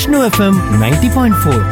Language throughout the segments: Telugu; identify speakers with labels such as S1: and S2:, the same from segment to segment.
S1: Vishnu FM ninety point four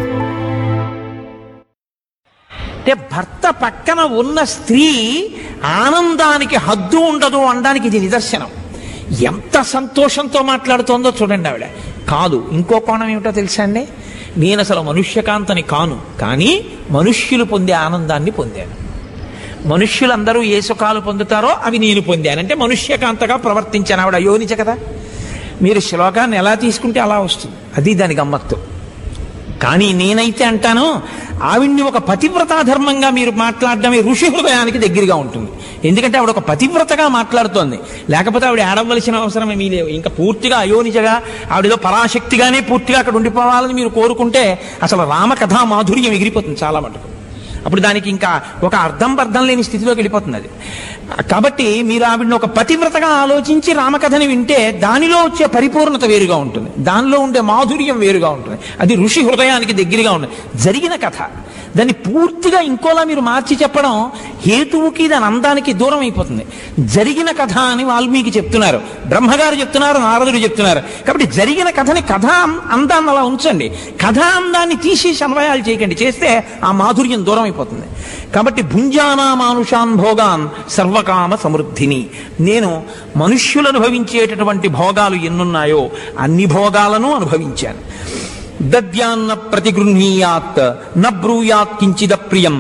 S2: అంటే భర్త పక్కన ఉన్న స్త్రీ ఆనందానికి హద్దు ఉండదు అనడానికి ఇది నిదర్శనం ఎంత సంతోషంతో మాట్లాడుతోందో చూడండి ఆవిడ కాదు ఇంకో కోణం ఏమిటో తెలుసా అండి నేను అసలు మనుష్యకాంతని కాను కానీ మనుష్యులు పొందే ఆనందాన్ని పొందాను మనుష్యులందరూ ఏ సుఖాలు పొందుతారో అవి నేను పొందాను అంటే మనుష్యకాంతగా ప్రవర్తించాను ఆవిడ అయోనిచ కదా మీరు శ్లోకాన్ని ఎలా తీసుకుంటే అలా వస్తుంది అది దాని గమ్మత్తు కానీ నేనైతే అంటాను ఆవిడ్ని ఒక పతివ్రతా ధర్మంగా మీరు మాట్లాడడమే ఋషి హృదయానికి దగ్గరగా ఉంటుంది ఎందుకంటే ఆవిడ ఒక పతివ్రతగా మాట్లాడుతోంది లేకపోతే ఆవిడ ఆడవలసిన అవసరం ఏమీ లేవు ఇంకా పూర్తిగా అయోనిజగా ఆవిడలో పరాశక్తిగానే పూర్తిగా అక్కడ ఉండిపోవాలని మీరు కోరుకుంటే అసలు రామకథా మాధుర్యం ఎగిరిపోతుంది చాలా మటుకు అప్పుడు దానికి ఇంకా ఒక అర్థం అర్థం లేని స్థితిలోకి వెళ్ళిపోతుంది అది కాబట్టి మీరు ఆవిడని ఒక పతివ్రతగా ఆలోచించి రామకథని వింటే దానిలో వచ్చే పరిపూర్ణత వేరుగా ఉంటుంది దానిలో ఉండే మాధుర్యం వేరుగా ఉంటుంది అది ఋషి హృదయానికి దగ్గరగా ఉంటుంది జరిగిన కథ దాన్ని పూర్తిగా ఇంకోలా మీరు మార్చి చెప్పడం హేతువుకి దాని అందానికి దూరం అయిపోతుంది జరిగిన కథ అని వాల్మీకి చెప్తున్నారు బ్రహ్మగారు చెప్తున్నారు నారదుడు చెప్తున్నారు కాబట్టి జరిగిన కథని కథ అందాన్ని అలా ఉంచండి కథ అందాన్ని తీసేసి అన్వయాలు చేయకండి చేస్తే ఆ మాధుర్యం దూరం అయిపోతుంది కాబట్టి భుంజానా మానుషాన్ భోగాన్ సర్వకామ సమృద్ధిని నేను మనుష్యులు అనుభవించేటటువంటి భోగాలు ఎన్నున్నాయో అన్ని భోగాలను అనుభవించాను దద్యాన్న ప్రతిగృహీయాత్ న బ్రూయాత్ కించిద ప్రియం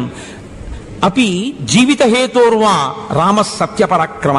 S2: అపి జీవిత హేతోర్వా రామ సత్యపరాక్రమ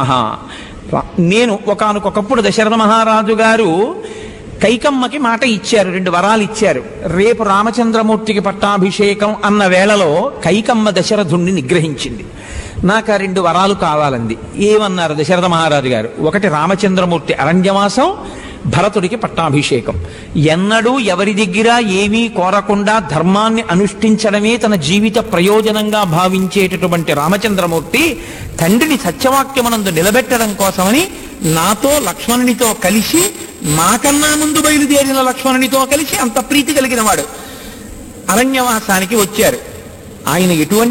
S2: నేను ఒకానొకప్పుడు దశరథ మహారాజు గారు కైకమ్మకి మాట ఇచ్చారు రెండు వరాలు ఇచ్చారు రేపు రామచంద్రమూర్తికి పట్టాభిషేకం అన్న వేళలో కైకమ్మ దశరథుణ్ణి నిగ్రహించింది నాకు ఆ రెండు వరాలు కావాలంది ఏమన్నారు దశరథ మహారాజు గారు ఒకటి రామచంద్రమూర్తి అరణ్యవాసం భరతుడికి పట్టాభిషేకం ఎన్నడూ ఎవరి దగ్గర ఏమీ కోరకుండా ధర్మాన్ని అనుష్ఠించడమే తన జీవిత ప్రయోజనంగా భావించేటటువంటి రామచంద్రమూర్తి తండ్రిని సత్యవాక్యమనందు నిలబెట్టడం కోసమని నాతో లక్ష్మణునితో కలిసి నాకన్నా ముందు బయలుదేరిన లక్ష్మణునితో కలిసి అంత ప్రీతి కలిగిన వాడు అరణ్యవాసానికి వచ్చారు ఆయన ఎటువంటి